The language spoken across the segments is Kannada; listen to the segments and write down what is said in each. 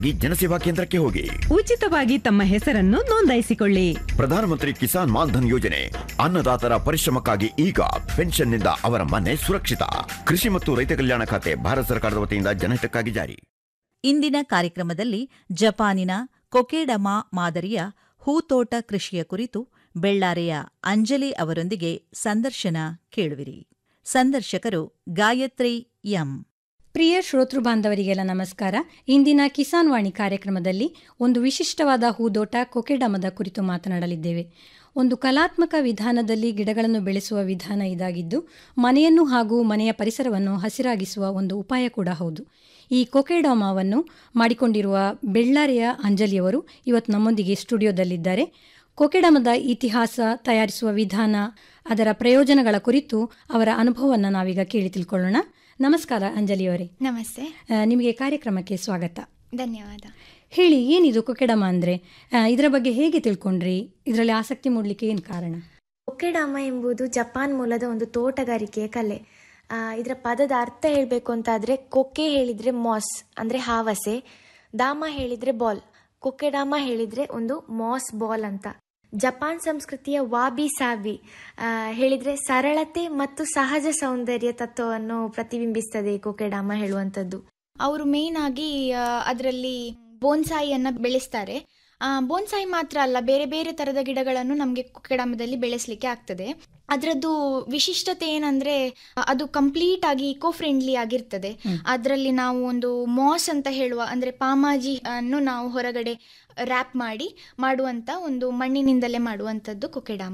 ಈ ಜನಸೇವಾ ಕೇಂದ್ರಕ್ಕೆ ಹೋಗಿ ಉಚಿತವಾಗಿ ತಮ್ಮ ಹೆಸರನ್ನು ನೋಂದಾಯಿಸಿಕೊಳ್ಳಿ ಪ್ರಧಾನಮಂತ್ರಿ ಕಿಸಾನ್ ಮಾನ್ ಧನ್ ಯೋಜನೆ ಅನ್ನದಾತರ ಪರಿಶ್ರಮಕ್ಕಾಗಿ ಈಗ ಪೆನ್ಷನ್ನಿಂದ ಅವರ ಮನೆ ಸುರಕ್ಷಿತ ಕೃಷಿ ಮತ್ತು ರೈತ ಕಲ್ಯಾಣ ಖಾತೆ ಭಾರತ ಸರ್ಕಾರದ ವತಿಯಿಂದ ಜನಹಿತಕ್ಕಾಗಿ ಜಾರಿ ಇಂದಿನ ಕಾರ್ಯಕ್ರಮದಲ್ಲಿ ಜಪಾನಿನ ಕೊಕೆಡಮಾ ಮಾದರಿಯ ಹೂತೋಟ ಕೃಷಿಯ ಕುರಿತು ಬೆಳ್ಳಾರೆಯ ಅಂಜಲಿ ಅವರೊಂದಿಗೆ ಸಂದರ್ಶನ ಕೇಳುವಿರಿ ಸಂದರ್ಶಕರು ಗಾಯತ್ರಿ ಎಂ ಪ್ರಿಯ ಶ್ರೋತೃ ಬಾಂಧವರಿಗೆಲ್ಲ ನಮಸ್ಕಾರ ಇಂದಿನ ಕಿಸಾನ್ ವಾಣಿ ಕಾರ್ಯಕ್ರಮದಲ್ಲಿ ಒಂದು ವಿಶಿಷ್ಟವಾದ ಹೂದೋಟ ಕೊಕೆಡಮದ ಕುರಿತು ಮಾತನಾಡಲಿದ್ದೇವೆ ಒಂದು ಕಲಾತ್ಮಕ ವಿಧಾನದಲ್ಲಿ ಗಿಡಗಳನ್ನು ಬೆಳೆಸುವ ವಿಧಾನ ಇದಾಗಿದ್ದು ಮನೆಯನ್ನು ಹಾಗೂ ಮನೆಯ ಪರಿಸರವನ್ನು ಹಸಿರಾಗಿಸುವ ಒಂದು ಉಪಾಯ ಕೂಡ ಹೌದು ಈ ಕೊಕೆಡಾಮವನ್ನು ಮಾಡಿಕೊಂಡಿರುವ ಬೆಳ್ಳಾರಿಯ ಅಂಜಲಿಯವರು ಇವತ್ತು ನಮ್ಮೊಂದಿಗೆ ಸ್ಟುಡಿಯೋದಲ್ಲಿದ್ದಾರೆ ಕೊಕೆಡಮದ ಇತಿಹಾಸ ತಯಾರಿಸುವ ವಿಧಾನ ಅದರ ಪ್ರಯೋಜನಗಳ ಕುರಿತು ಅವರ ಅನುಭವವನ್ನು ನಾವೀಗ ಕೇಳಿ ತಿಳ್ಕೊಳ್ಳೋಣ ನಮಸ್ಕಾರ ಅಂಜಲಿಯವರೇ ನಮಸ್ತೆ ಆ, ನಿಮಗೆ ಕಾರ್ಯಕ್ರಮಕ್ಕೆ ಸ್ವಾಗತ ಧನ್ಯವಾದ ಹೇಳಿ ಏನಿದು ಕೊಕೆಡಮ ಅಂದರೆ ಇದರ ಬಗ್ಗೆ ಹೇಗೆ ತಿಳ್ಕೊಂಡ್ರಿ ಇದರಲ್ಲಿ ಆಸಕ್ತಿ ಮೂಡಲಿಕ್ಕೆ ಏನು ಕಾರಣ ಒಕೆಡಾಮ ಎಂಬುದು ಜಪಾನ್ ಮೂಲದ ಒಂದು ತೋಟಗಾರಿಕೆಯ ಕಲೆ ಆ, ಇದರ ಪದದ ಅರ್ಥ ಹೇಳಬೇಕು ಅಂತಾದರೆ ಕೊಕ್ಕೆ ಹೇಳಿದರೆ ಮಾಸ್ ಅಂದರೆ ಹಾವಸೆ ದಾಮ ಹೇಳಿದರೆ ಬಾಲ್ ಕೊಕೆಡಾಮ ಹೇಳಿದರೆ ಒಂದು ಮಾಸ್ ಬಾಲ್ ಅಂತ ಜಪಾನ್ ಸಂಸ್ಕೃತಿಯ ವಾಬಿ ಸಾಬಿ ಆ, ಹೇಳಿದ್ರೆ ಸರಳತೆ ಮತ್ತು ಸಹಜ ಸೌಂದರ್ಯ ತತ್ವವನ್ನು ಪ್ರತಿಬಿಂಬಿಸ್ತದೆ ಈ ಕೊಕೆಡಾಮ ಹೇಳುವಂಥದ್ದು ಅವರು ಮೇನ್ ಆಗಿ ಅದರಲ್ಲಿ ಬೋನ್ಸಾಯಿಯನ್ನ ಬೆಳೆಸ್ತಾರೆ ಬೋನ್ಸಾಯಿ ಮಾತ್ರ ಅಲ್ಲ ಬೇರೆ ಬೇರೆ ತರದ ಗಿಡಗಳನ್ನು ನಮಗೆ ಕೊಕೆಡಾಮದಲ್ಲಿ ಬೆಳೆಸಲಿಕ್ಕೆ ಆಗ್ತದೆ ಅದರದ್ದು ವಿಶಿಷ್ಟತೆ ಏನಂದ್ರೆ ಆ, ಅದು ಕಂಪ್ಲೀಟ್ ಆಗಿ ಇಕೋ ಫ್ರೆಂಡ್ಲಿ ಆಗಿರ್ತದೆ ಅದರಲ್ಲಿ ನಾವು ಒಂದು ಮಾಸ್ ಅಂತ ಹೇಳುವ ಅಂದ್ರೆ ಪಾಮಾಜಿ ಅನ್ನು ನಾವು ಹೊರಗಡೆ ರ್ಯಾಪ್ ಮಾಡಿ ಮಾಡುವಂತ ಒಂದು ಮಣ್ಣಿನಿಂದಲೇ ಮಾಡುವಂಥದ್ದು ಕೊಕೆಡಾಮ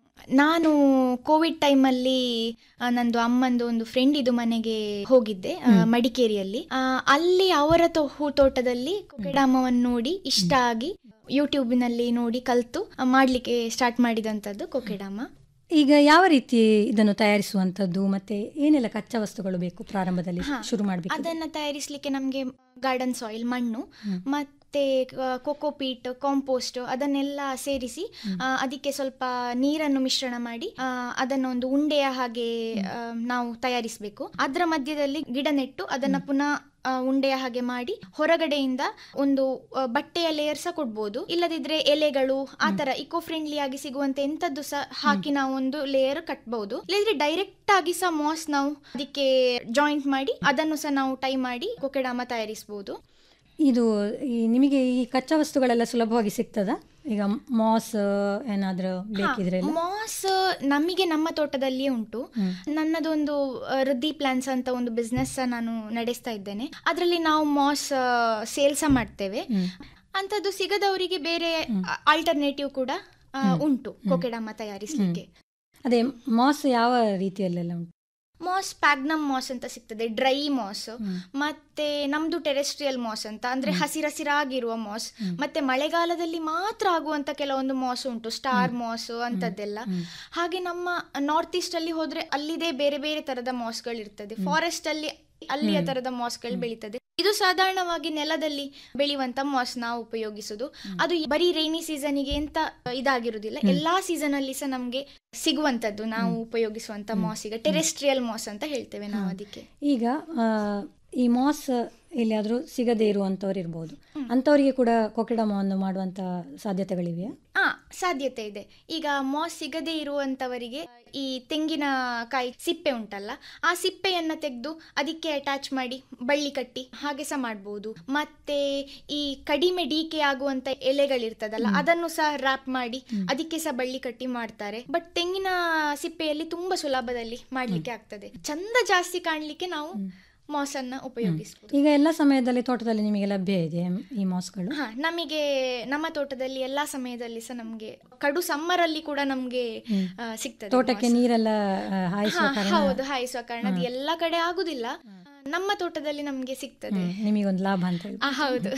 ನಾನು ಕೋವಿಡ್ ಟೈಮಲ್ಲಿ ಆ, ನಂದು ಅಮ್ಮಂದು ಒಂದು ಫ್ರೆಂಡ್ ಇದು ಮನೆಗೆ ಹೋಗಿದ್ದೆ ಆ, ಮಡಿಕೇರಿಯಲ್ಲಿ ಆ, ಅಲ್ಲಿ ಅವರ ತೋ ಹೂ ತೋಟದಲ್ಲಿ ಕೊಕೆಡಾಮವನ್ನು ನೋಡಿ ಇಷ್ಟ ಆಗಿ ಯೂಟ್ಯೂಬಿನಲ್ಲಿ ನೋಡಿ ಕಲ್ತು ಆ, ಮಾಡ್ಲಿಕ್ಕೆ ಸ್ಟಾರ್ಟ್ ಮಾಡಿದಂಥದ್ದು ಕೊಕೆಡಾಮ ಈಗ ಯಾವ ರೀತಿ ಇದನ್ನು ತಯಾರಿಸುವಂಥದ್ದು ಮತ್ತೆ ಏನೆಲ್ಲ ಕಚ್ಚಾ ವಸ್ತುಗಳು ಬೇಕು ಪ್ರಾರಂಭದಲ್ಲಿ ಹಾ, ಶುರು ಮಾಡಬೇಕು ಅದನ್ನ ತಯಾರಿಸಲಿಕ್ಕೆ ನಮಗೆ ಗಾರ್ಡನ್ ಸಾಯಿಲ್ ಮಣ್ಣು ಮತ್ತೆ ಕೊಕೋಪೀಟ್ ಕಾಂಪೋಸ್ಟ್ ಅದನ್ನೆಲ್ಲ ಸೇರಿಸಿ ಆ, ಅದಕ್ಕೆ ಸ್ವಲ್ಪ ನೀರನ್ನು ಮಿಶ್ರಣ ಮಾಡಿ ಆ, ಅದನ್ನ ಒಂದು ಉಂಡೆಯ ಹಾಗೆ ಆ, ನಾವು ತಯಾರಿಸಬೇಕು ಅದರ ಮಧ್ಯದಲ್ಲಿ ಗಿಡ ನೆಟ್ಟು ಅದನ್ನ ಪುನಃ ಆ, ಉಂಡೆಯ ಹಾಗೆ ಮಾಡಿ ಹೊರಗಡೆಯಿಂದ ಒಂದು ಆ, ಬಟ್ಟೆಯ ಲೇಯರ್ ಸಹ ಕೊಡ್ಬೋದು ಇಲ್ಲದಿದ್ರೆ ಎಲೆಗಳು ಆ ತರ ಇಕೋ ಫ್ರೆಂಡ್ಲಿ ಆಗಿ ಸಿಗುವಂತೆ ಎಂತದ್ದು ಸಹ ಹಾಕಿ ನಾವು ಒಂದು ಲೇಯರ್ ಕಟ್ಬಹುದು ಇಲ್ಲದಿದ್ರೆ ಡೈರೆಕ್ಟ್ ಆಗಿ ಸಹ ಮಾಸ್ ನಾವು ಅದಕ್ಕೆ ಜಾಯಿಂಟ್ ಮಾಡಿ ಅದನ್ನು ಸಹ ನಾವು ಟೈ ಮಾಡಿ ಕೊಕೆಡಾಮ ತಯಾರಿಸಬಹುದು ಇದು ಈ ನಿಮಗೆ ಈ ಕಚ್ಚಾ ವಸ್ತುಗಳೆಲ್ಲ ಸುಲಭವಾಗಿ ಸಿಗ್ತದಾ ಈಗ ಮಾಸ್ ಏನಾದರೂ ಬೇಕಿದ್ರೆ ಎಲ್ಲ? ಮಾಸ್ ನಮಗೆ ನಮ್ಮ ತೋಟದಲ್ಲಿಯೇ ಉಂಟು ನನ್ನದೊಂದು ಆ, ವೃದ್ಧಿ ಪ್ಲಾನ್ಸ್ ಅಂತ ಒಂದು ಬಿಸ್ನೆಸ್ ನಾನು ನಡೆಸ್ತಾ ಇದ್ದೇನೆ ಅದರಲ್ಲಿ ನಾವು ಮಾಸ್ ಸೇಲ್ಸ ಮಾಡ್ತೇವೆ ಅಂಥದ್ದು ಸಿಗದವರಿಗೆ ಬೇರೆ ಆಲ್ಟರ್ನೇಟಿವ್ ಕೂಡ ಆ, ಉಂಟು ಕೊಕೆಡಾಮ ತಯಾರಿಸಲಿಕ್ಕೆ ಅದೇ ಮಾಸ್ ಯಾವ ರೀತಿಯಲ್ಲೆಲ್ಲ ಉಂಟು ಮಾಸ್ ಪ್ಯಾಗ್ನಮ್ ಮಾಸ್ ಅಂತ ಸಿಗ್ತದೆ ಡ್ರೈ ಮಾಸ್ ಮತ್ತೆ ನಮ್ದು ಟೆರೆಸ್ಟ್ರಿಯಲ್ ಮಾಸ್ ಅಂತ ಅಂದ್ರೆ ಹಸಿರಸಿರಾಗಿರುವ ಮಾಸ್ ಮತ್ತೆ ಮಳೆಗಾಲದಲ್ಲಿ ಮಾತ್ರ ಆಗುವಂತ ಕೆಲವೊಂದು ಮಾಸ್ ಉಂಟು ಸ್ಟಾರ್ ಮಾಸ್ ಅಂತದ್ದೆಲ್ಲ ಹಾಗೆ ನಮ್ಮ ನಾರ್ತ್ ಈಸ್ಟ್ ಅಲ್ಲಿ ಹೋದ್ರೆ ಅಲ್ಲಿದೆ ಬೇರೆ ಬೇರೆ ತರದ ಮಾಸ್ಗಳು ಇರ್ತದೆ ಫಾರೆಸ್ಟ್ ಅಲ್ಲಿ ಅಲ್ಲಿಯ ತರದ ಮಾಸ್ಗಳು ಬೆಳೀತದೆ ಇದು ಸಾಧಾರಣವಾಗಿ ನೆಲದಲ್ಲಿ ಬೆಳೆಯುವಂತ ಮಾಸ್ ನಾವು ಉಪಯೋಗಿಸುದು ಅದು ಬರೀ ರೈನಿ ಸೀಸನಿಗೆ ಅಂತ ಇದಾಗಿರುವುದಿಲ್ಲ ಎಲ್ಲಾ ಸೀಸನ್ ಅಲ್ಲಿ ಸಹ ನಮ್ಗೆ ಸಿಗುವಂತದ್ದು ನಾವು ಉಪಯೋಗಿಸುವಂತ ಮಾಸ್ ಈಗ ಟೆರೆಸ್ಟ್ರಿಯಲ್ ಮಾಸ್ ಅಂತ ಹೇಳ್ತೇವೆ ನಾವು ಅದಕ್ಕೆ ಈಗ ಆ, ಈ ಮಾಸ್ ಎಲ್ಲಿಯಾದರೂ ಸಿಗದೇ ಇರುವಂಥವ್ರು ಇರ್ಬೋದು ಅಂಥವರಿಗೆ ಕೂಡ ಕೊಕೆಡಮವನ್ನು ಮಾಡುವಂಥ ಸಾಧ್ಯತೆಗಳಿವೆಯಾ ಆ ಸಾಧ್ಯತೆ ಇದೆ ಈಗ ಮಾಸ್ ಸಿಗದೇ ಇರುವಂತವರಿಗೆ ಈ ತೆಂಗಿನ ಕಾಯಿ ಸಿಪ್ಪೆ ಉಂಟಲ್ಲ ಆ ಸಿಪ್ಪೆಯನ್ನ ತೆಗೆದು ಅದಕ್ಕೆ ಅಟ್ಯಾಚ್ ಮಾಡಿ ಬಳ್ಳಿ ಕಟ್ಟಿ ಹಾಗೆ ಸಹ ಮಾಡ್ಬೋದು ಮತ್ತೆ ಈ ಕಡಿಮೆ ಡೀಕೆ ಆಗುವಂತ ಎಲೆಗಳಿರ್ತದಲ್ಲ ಅದನ್ನು ಸಹ ರ್ಯಾಪ್ ಮಾಡಿ ಅದಕ್ಕೆ ಸಹ ಬಳ್ಳಿ ಕಟ್ಟಿ ಮಾಡ್ತಾರೆ ಬಟ್ ತೆಂಗಿನ ಸಿಪ್ಪೆಯಲ್ಲಿ ತುಂಬಾ ಸುಲಭದಲ್ಲಿ ಮಾಡ್ಲಿಕ್ಕೆ ಆಗ್ತದೆ ಚಂದ ಜಾಸ್ತಿ ಕಾಣ್ಲಿಕ್ಕೆ ನಾವು ಮಾಸ್ ಅನ್ನ ಉಪಯೋಗಿಸಬಹುದು ಈಗ ಎಲ್ಲ ಸಮಯದಲ್ಲಿ ತೋಟದಲ್ಲಿ ನಿಮಗೆ ಲಭ್ಯ ಇದೆ ಈ ಮಾಸ್ಗಳು ಹಾ ನಮಗೆ ನಮ್ಮ ತೋಟದಲ್ಲಿ ಎಲ್ಲಾ ಸಮಯದಲ್ಲಿ ಸಹ ನಮ್ಗೆ ಕಡು ಸಮ್ಮರ್ ಅಲ್ಲಿ ಕೂಡ ನಮ್ಗೆ ಆ, ಸಿಗ್ತದೆ ತೋಟಕ್ಕೆ ಮಾಂಸ. ನೀರೆಲ್ಲ ಆ, ಹಾಯಿಸುವ ಹಾ, ಕಾರಣ ಹೌದು ಹಾಯಿಸುವ ಕಾರಣ ಅದು ಎಲ್ಲಾ ಕಡೆ ಆಗುದಿಲ್ಲ ನಮ್ಮ ತೋಟದಲ್ಲಿ ನಮ್ಗೆ ಸಿಗ್ತದೆ ಹ್ಮ್, ನಿಮಗೊಂದು ಲಾಭ ಅಂತ ಹೇಳಿ ಆ, ಹೌದು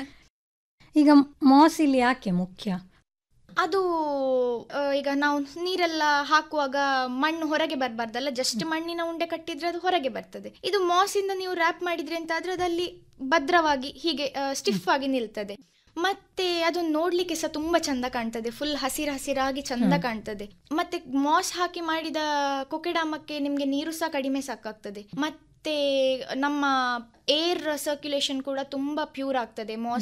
ಈಗ ಮಾಸ್ ಇಲ್ಲಿ ಯಾಕೆ ಮುಖ್ಯ ಅದು ಆ, ಈಗ ನಾವು ನೀರೆಲ್ಲ ಹಾಕುವಾಗ ಮಣ್ಣು ಹೊರಗೆ ಬರಬಾರ್ದಲ್ಲ ಜಸ್ಟ್ ಮಣ್ಣಿನ ಉಂಡೆ ಕಟ್ಟಿದ್ರೆ ಅದು ಹೊರಗೆ ಬರ್ತದೆ ಇದು ಮಾಸ್ ಇಂದ ನೀವು ರ್ಯಾಪ್ ಮಾಡಿದ್ರೆ ಅಂತ ಆದ್ರೆ ಅದಲ್ಲಿ ಭದ್ರವಾಗಿ ಹೀಗೆ ಸ್ಟಿಫ್ ಆಗಿ ನಿಲ್ತದೆ ಮತ್ತೆ ಅದು ನೋಡ್ಲಿಕ್ಕೆ ಸಹ ತುಂಬಾ ಚಂದ ಕಾಣ್ತದೆ ಫುಲ್ ಹಸಿರು ಹಸಿರಾಗಿ ಚಂದ ಕಾಣ್ತದೆ ಮತ್ತೆ ಮಾಸ್ ಹಾಕಿ ಮಾಡಿದ ಕೊಕೆಡಾಮಕ್ಕೆ ನಿಮ್ಗೆ ನೀರು ಸಹ ಕಡಿಮೆ ಸಾಕಾಗ್ತದೆ ಮತ್ತೆ ನಮ್ಮ ಏರ್ ಸರ್ಕ್ಯುಲೇಷನ್ ಕೂಡ ತುಂಬ ಪ್ಯೂರ್ ಆಗ್ತದೆ ಮಾಸ್